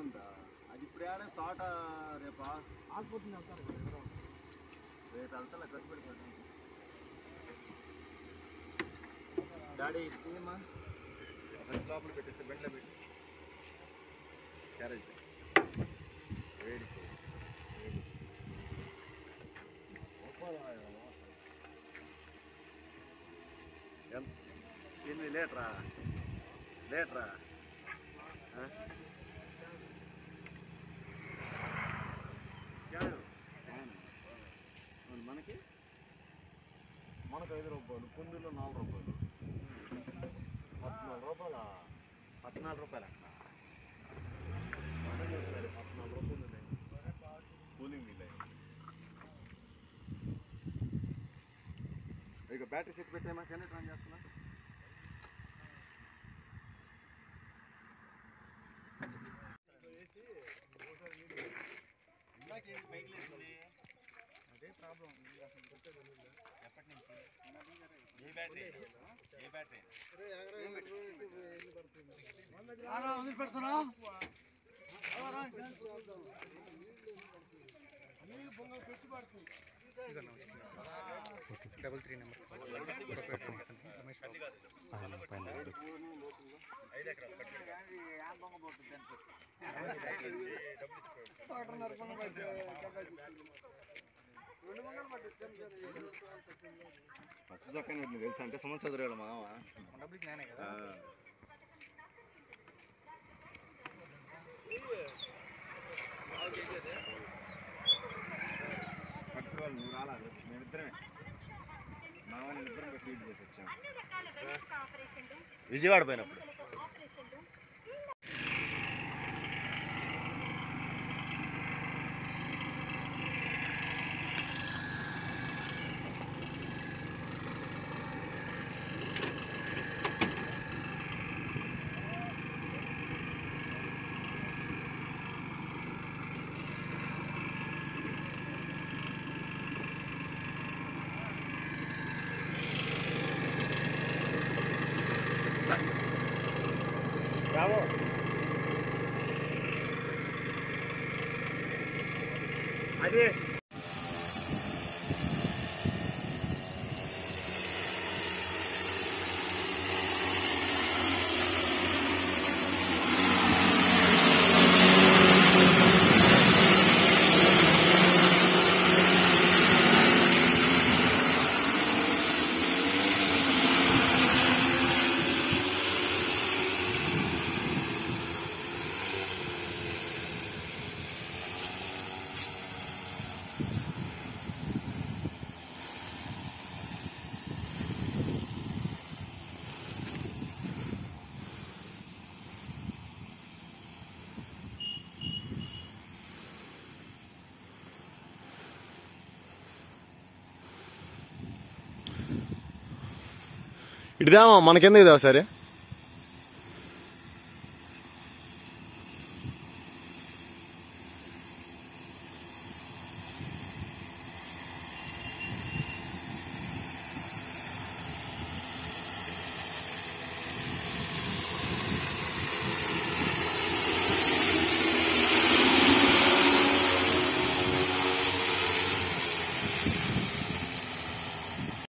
ఉందా అది ఇప్పుడు ఆడే తోట రేపా ఆగిపోతుంది అంటారు కదా ఎవరో. రేపు వెళ్తా ఖర్చు పెట్టుకోండి డాడీ ఏమా సంచి లోపల పెట్టేస్తే బెడ్లో పెట్టి క్యారేజ్ వేడి వేడి. ఎంత ఎనిమిది లీటరా లీటరా ఆ? క్యాను. క్యాను. అవును, మనకి మనకు ఐదు రూపాయలు కుందులో నాలుగు రూపాయలు పద్నాలుగు రూపాయల పద్నాలుగు రూపాయలు అక్కడ పద్నాలుగు రూపాయలు ఉన్నాయి కూలింగ్ వీల్ ఇక బ్యాటరీ సెట్ పెట్టేమా జనరేటర్ ఆన్ చేస్తున్నా అదే ప్రాబ్లం ఎప్పటి నుంచి ఏ బ్యాటరీ ఏ బ్యాటరీ ఆరా, వదిలిపెడుతున్నావు? డబల్ త్రీ నెంబర్ ఐదు ఎకరాలు ఒకటిన్నర పొంగ పట్టు. రెండు వందలు పట్టించాను సార్. ఫస్ట్ చక్కని తెలుసు అంటే సుమన్ చదువు మామ డబ్బులు నేనే కదా ఆ. పట్టుకోవాలి నువ్వు రాలేదు మేమిద్దరమే మామ నేను ఇద్దరం పోయి ఫీడ్ చేసి వచ్చాం విజయవాడ పోయినప్పుడు రావో అదే ఇటుదామా మనకెందుకు దావు సరే